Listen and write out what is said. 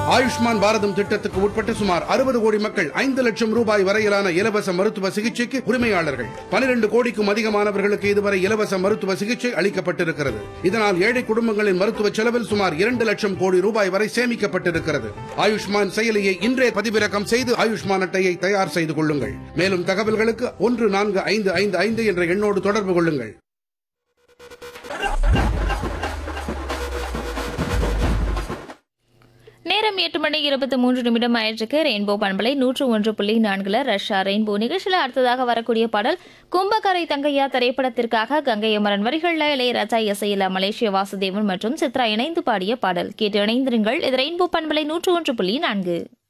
ஆயுஷ்மான் பாரதம் திட்டத்துக்கு உட்பட்ட சுமார் அறுபது கோடி மக்கள் ஐந்து லட்சம் ரூபாய் வரையிலான இலவச மருத்துவ சிகிச்சைக்கு உரிமையாளர்கள் பனிரெண்டு கோடிக்கும் அதிகமானவர்களுக்கு இதுவரை இலவச மருத்துவ சிகிச்சை அளிக்கப்பட்டிருக்கிறது இதனால் ஏழை குடும்பங்களின் மருத்துவ செலவில் சுமார் இரண்டு லட்சம் கோடி ரூபாய் வரை சேமிக்கப்பட்டிருக்கிறது ஆயுஷ்மான் செயலியை இன்றே பதிவிறக்கம் செய்து ஆயுஷ்மான் அட்டையை தயார் செய்து கொள்ளுங்கள் மேலும் தகவல்களுக்கு ஒன்று நான்கு ஐந்து ஐந்து ஐந்து என்ற எண்ணோடு தொடர்பு கொள்ளுங்கள் நேரம் எட்டு மணி இருபத்தி மூன்று நிமிடம் ஆயிற்றுக்கு ரெயின்போ பண்பலை நூற்று ஒன்று புள்ளி நான்குல ரஷ்யா ரெயின்போ நிகழ்ச்சியில் அடுத்ததாக வரக்கூடிய பாடல் கும்பகரை தங்கையா திரைப்படத்திற்காக கங்கை அமரன் வரிகளில் இளையராஜா இசையில மலேசிய வாசுதேவன் மற்றும் சித்ரா இணைந்து பாடிய பாடல் கேட்டு இணைந்திருங்கள் இது ரெயின்போ பண்பலை நூற்று ஒன்று புள்ளி நான்கு